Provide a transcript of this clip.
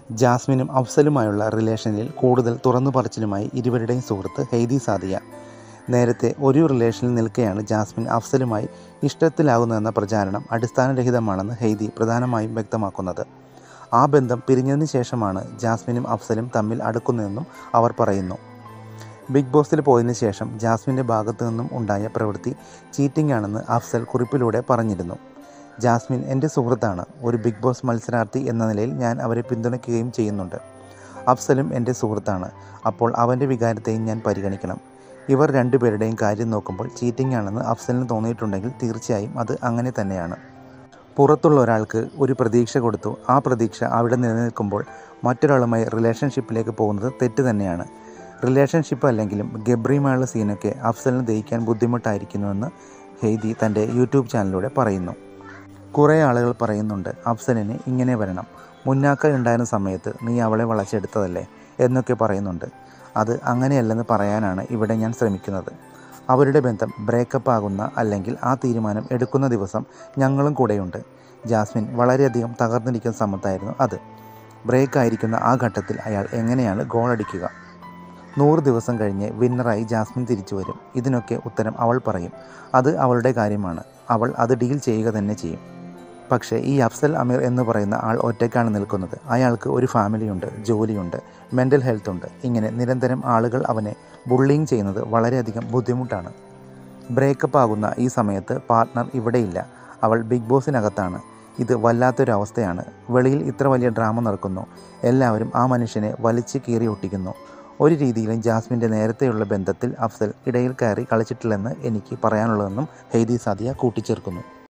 ജാസ്മിനും അഫ്സലുമായുള്ള റിലേഷനിൽ കൂടുതൽ തുറന്നു പറച്ചിലുമായി ഇരുവരുടെയും സുഹൃത്ത് ഹെയ്തി സാദിയ നേരത്തെ ഒരു റിലേഷനിൽ നിൽക്കെയാണ് ജാസ്മിൻ അഫ്സലുമായി ഇഷ്ടത്തിലാകുന്നതെന്ന പ്രചാരണം അടിസ്ഥാനരഹിതമാണെന്ന് ഹെയ്തി പ്രധാനമായും വ്യക്തമാക്കുന്നത് ആ ബന്ധം പിരിഞ്ഞതിന് ശേഷമാണ് ജാസ്മിനും അഫ്സലും തമ്മിൽ അടുക്കുന്നതെന്നും അവർ പറയുന്നു ബിഗ് ബോസിൽ പോയതിനു ശേഷം ജാസ്മിൻ്റെ ഭാഗത്തു നിന്നും ഉണ്ടായ പ്രവൃത്തി ചീറ്റിംഗ് ആണെന്ന് അഫ്സൽ കുറിപ്പിലൂടെ പറഞ്ഞിരുന്നു ജാസ്മിൻ എൻ്റെ സുഹൃത്താണ് ഒരു ബിഗ് ബോസ് മത്സരാർത്ഥി എന്ന നിലയിൽ ഞാൻ അവരെ പിന്തുണയ്ക്കുകയും ചെയ്യുന്നുണ്ട് അഫ്സലും എൻ്റെ സുഹൃത്താണ് അപ്പോൾ അവൻ്റെ വികാരത്തെയും ഞാൻ പരിഗണിക്കണം ഇവർ രണ്ടുപേരുടെയും കാര്യം നോക്കുമ്പോൾ ചീറ്റിംഗ് ആണെന്ന് അഫ്സലിന് തോന്നിയിട്ടുണ്ടെങ്കിൽ തീർച്ചയായും അത് അങ്ങനെ തന്നെയാണ് പുറത്തുള്ള ഒരാൾക്ക് ഒരു പ്രതീക്ഷ കൊടുത്തു ആ പ്രതീക്ഷ അവിടെ നിലനിൽക്കുമ്പോൾ മറ്റൊരാളുമായി റിലേഷൻഷിപ്പിലേക്ക് പോകുന്നത് തെറ്റ് തന്നെയാണ് റിലേഷൻഷിപ്പ് അല്ലെങ്കിലും ഗബ്രിയുമായുള്ള സീനൊക്കെ അഫ്സലിന് ദഹിക്കാൻ ബുദ്ധിമുട്ടായിരിക്കുന്നുവെന്ന് ഹെയ്തി തൻ്റെ യൂട്യൂബ് ചാനലിലൂടെ പറയുന്നു കുറേ ആളുകൾ പറയുന്നുണ്ട് അഫ്സലിന് ഇങ്ങനെ വരണം മുന്നാക്ക ഉണ്ടായിരുന്ന സമയത്ത് നീ അവളെ വളച്ചെടുത്തതല്ലേ എന്നൊക്കെ പറയുന്നുണ്ട് അത് അങ്ങനെയല്ലെന്ന് പറയാനാണ് ഇവിടെ ഞാൻ ശ്രമിക്കുന്നത് അവരുടെ ബന്ധം ബ്രേക്കപ്പ് ആകുന്ന അല്ലെങ്കിൽ ആ തീരുമാനം എടുക്കുന്ന ദിവസം ഞങ്ങളും കൂടെയുണ്ട് ജാസ്മിൻ വളരെയധികം തകർന്നിരിക്കുന്ന സമയത്തായിരുന്നു അത് ബ്രേക്ക് ആയിരിക്കുന്ന ആ ഘട്ടത്തിൽ അയാൾ എങ്ങനെയാണ് ഗോൾ അടിക്കുക നൂറ് ദിവസം കഴിഞ്ഞ് വിന്നറായി ജാസ്മിൻ തിരിച്ചു വരും ഇതിനൊക്കെ ഉത്തരം അവൾ പറയും അത് അവളുടെ കാര്യമാണ് അവൾ അത് ഡീൽ ചെയ്യുക തന്നെ ചെയ്യും പക്ഷേ ഈ അഫ്സൽ അമീർ എന്ന് പറയുന്ന ആൾ ഒറ്റയ്ക്കാണ് നിൽക്കുന്നത് അയാൾക്ക് ഒരു ഫാമിലിയുണ്ട് ജോലിയുണ്ട് മെൻ്റൽ ഹെൽത്ത് ഉണ്ട് ഇങ്ങനെ നിരന്തരം ആളുകൾ അവനെ ബുള്ളിങ് ചെയ്യുന്നത് വളരെയധികം ബുദ്ധിമുട്ടാണ് ബ്രേക്കപ്പ് ആകുന്ന ഈ സമയത്ത് പാർട്ട്ണർ ഇവിടെയില്ല അവൾ ബിഗ് ബോസിനകത്താണ് ഇത് വല്ലാത്തൊരവസ്ഥയാണ് വെളിയിൽ ഇത്ര വലിയ ഡ്രാമ നടക്കുന്നു എല്ലാവരും ആ മനുഷ്യനെ വലിച്ചു കീറി ഒട്ടിക്കുന്നു ഒരു രീതിയിലും ജാസ്മിൻ്റെ നേരത്തെയുള്ള ബന്ധത്തിൽ അഫ്സൽ ഇടയിൽ കയറി കളിച്ചിട്ടില്ലെന്ന് എനിക്ക് പറയാനുള്ളതെന്നും ഹെയ്തി സാദിയ കൂട്ടിച്ചേർക്കുന്നു